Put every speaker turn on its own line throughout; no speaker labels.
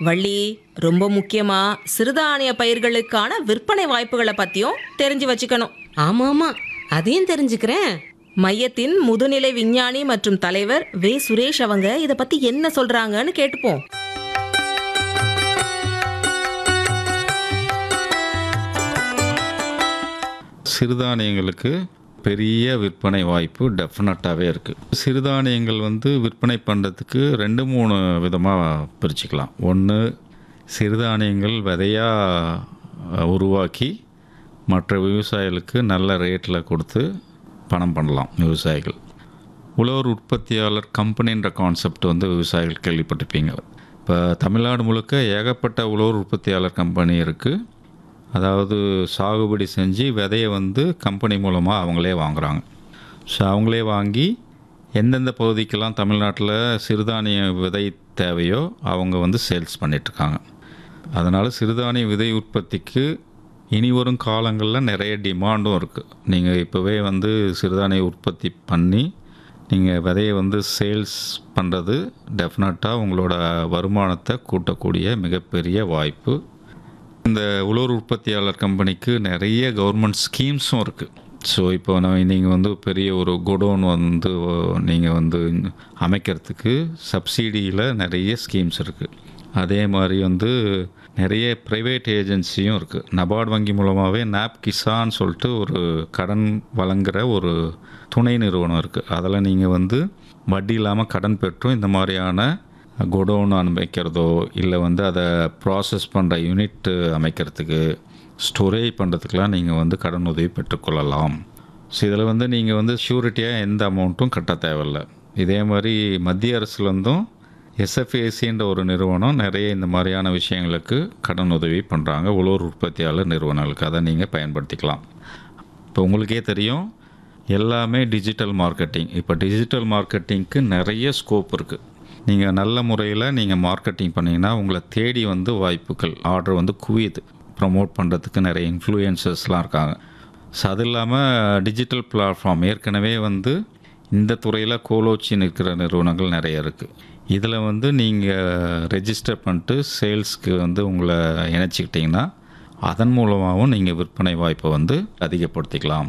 வள்ளி ரொம்ப முக்கியமா சிறுதானிய பயிர்களுக்கான விற்பனை வாய்ப்புகளை பத்தியும் தெரிஞ்சு வச்சுக்கணும்
ஆமா ஆமா அதையும் தெரிஞ்சுக்கிறேன்
மையத்தின் முதுநிலை விஞ்ஞானி மற்றும் தலைவர் வே சுரேஷ் அவங்க இதை பத்தி என்ன சொல்றாங்கன்னு கேட்டுப்போம்
சிறுதானியங்களுக்கு பெரிய விற்பனை வாய்ப்பு டெஃபினட்டாகவே இருக்குது சிறுதானியங்கள் வந்து விற்பனை பண்ணுறதுக்கு ரெண்டு மூணு விதமாக பிரிச்சுக்கலாம் ஒன்று சிறுதானியங்கள் விதையாக உருவாக்கி மற்ற விவசாயிகளுக்கு நல்ல ரேட்டில் கொடுத்து பணம் பண்ணலாம் விவசாயிகள் உழவர் உற்பத்தியாளர் கம்பெனின்ற கான்செப்ட் வந்து விவசாயிகள் கேள்விப்பட்டிருப்பீங்க இப்போ தமிழ்நாடு முழுக்க ஏகப்பட்ட உழவர் உற்பத்தியாளர் கம்பெனி இருக்குது அதாவது சாகுபடி செஞ்சு விதையை வந்து கம்பெனி மூலமாக அவங்களே வாங்குறாங்க ஸோ அவங்களே வாங்கி எந்தெந்த பகுதிக்கெல்லாம் தமிழ்நாட்டில் சிறுதானிய விதை தேவையோ அவங்க வந்து சேல்ஸ் பண்ணிகிட்ருக்காங்க அதனால் சிறுதானிய விதை உற்பத்திக்கு இனி வரும் காலங்களில் நிறைய டிமாண்டும் இருக்குது நீங்கள் இப்போவே வந்து சிறுதானிய உற்பத்தி பண்ணி நீங்கள் விதையை வந்து சேல்ஸ் பண்ணுறது டெஃபினட்டாக உங்களோட வருமானத்தை கூட்டக்கூடிய மிகப்பெரிய வாய்ப்பு இந்த உலர் உற்பத்தியாளர் கம்பெனிக்கு நிறைய கவர்மெண்ட் ஸ்கீம்ஸும் இருக்குது ஸோ இப்போ நான் நீங்கள் வந்து பெரிய ஒரு குடோன் வந்து நீங்கள் வந்து அமைக்கிறதுக்கு சப்சிடியில் நிறைய ஸ்கீம்ஸ் இருக்குது அதே மாதிரி வந்து நிறைய ப்ரைவேட் ஏஜென்சியும் இருக்குது நபார்டு வங்கி மூலமாகவே நாப் கிசான் சொல்லிட்டு ஒரு கடன் வழங்குகிற ஒரு துணை நிறுவனம் இருக்குது அதில் நீங்கள் வந்து வட்டி இல்லாமல் கடன் பெற்றும் இந்த மாதிரியான குடோன் அமைக்கிறதோ இல்லை வந்து அதை ப்ராசஸ் பண்ணுற யூனிட் அமைக்கிறதுக்கு ஸ்டோரேஜ் பண்ணுறதுக்கெலாம் நீங்கள் வந்து கடன் உதவி பெற்றுக்கொள்ளலாம் ஸோ இதில் வந்து நீங்கள் வந்து ஷூரிட்டியாக எந்த அமௌண்ட்டும் கட்ட தேவையில்ல இதே மாதிரி மத்திய அரசுலேருந்தும் எஸ்எஃப்ஏசின்ற ஒரு நிறுவனம் நிறைய இந்த மாதிரியான விஷயங்களுக்கு கடன் உதவி பண்ணுறாங்க உழவர் உற்பத்தியாளர் நிறுவனங்களுக்கு அதை நீங்கள் பயன்படுத்திக்கலாம் இப்போ உங்களுக்கே தெரியும் எல்லாமே டிஜிட்டல் மார்க்கெட்டிங் இப்போ டிஜிட்டல் மார்க்கெட்டிங்க்கு நிறைய ஸ்கோப் இருக்குது நீங்கள் நல்ல முறையில் நீங்கள் மார்க்கெட்டிங் பண்ணிங்கன்னா உங்களை தேடி வந்து வாய்ப்புகள் ஆர்டர் வந்து குவியுது ப்ரமோட் பண்ணுறதுக்கு நிறைய இன்ஃப்ளூயன்சர்ஸ்லாம் இருக்காங்க ஸோ அது இல்லாமல் டிஜிட்டல் பிளாட்ஃபார்ம் ஏற்கனவே வந்து இந்த துறையில் கோலோச்சி நிற்கிற நிறுவனங்கள் நிறைய இருக்குது இதில் வந்து நீங்கள் ரெஜிஸ்டர் பண்ணிட்டு சேல்ஸ்க்கு வந்து உங்களை இணைச்சிக்கிட்டிங்கன்னா அதன் மூலமாகவும் நீங்கள் விற்பனை வாய்ப்பை வந்து அதிகப்படுத்திக்கலாம்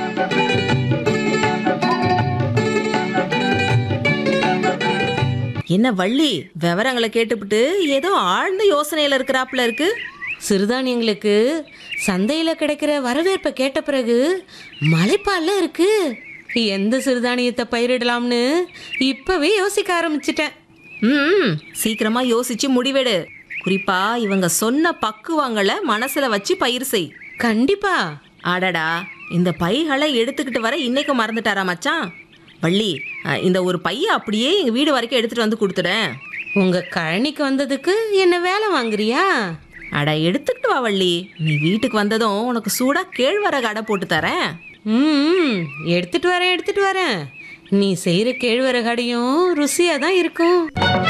என்ன வள்ளி விவரங்களை கேட்டுவிட்டு ஏதோ ஆழ்ந்த யோசனையில இருக்கிறாப்புல இருக்கு
சிறுதானியங்களுக்கு சந்தையில கிடைக்கிற வரவேற்பை கேட்ட பிறகு மலைப்பால்ல இருக்கு எந்த சிறுதானியத்தை பயிரிடலாம்னு இப்பவே யோசிக்க ஆரம்பிச்சிட்டேன்
ம் சீக்கிரமா யோசிச்சு முடிவெடு குறிப்பா இவங்க சொன்ன பக்குவங்களை மனசுல வச்சு பயிர் செய்
கண்டிப்பா
அடடா இந்த பைகளை எடுத்துக்கிட்டு வர இன்னைக்கு மறந்துட்டாரா மச்சான் வள்ளி அஹ், இந்த ஒரு பைய அப்படியே எங்க வீடு வரைக்கும் எடுத்துட்டு வந்து கொடுத்துடேன்
உங்க கழனிக்கு வந்ததுக்கு என்ன வேலை வாங்குறியா
அட எடுத்துக்கிட்டு வா வள்ளி நீ வீட்டுக்கு வந்ததும் உனக்கு சூடா கேழ்வரகு அடை போட்டு தரேன்
ம் எடுத்துட்டு வரேன் எடுத்துட்டு வரேன் நீ செய்யற கேழ்வரகடையும் ருசியா தான் இருக்கும்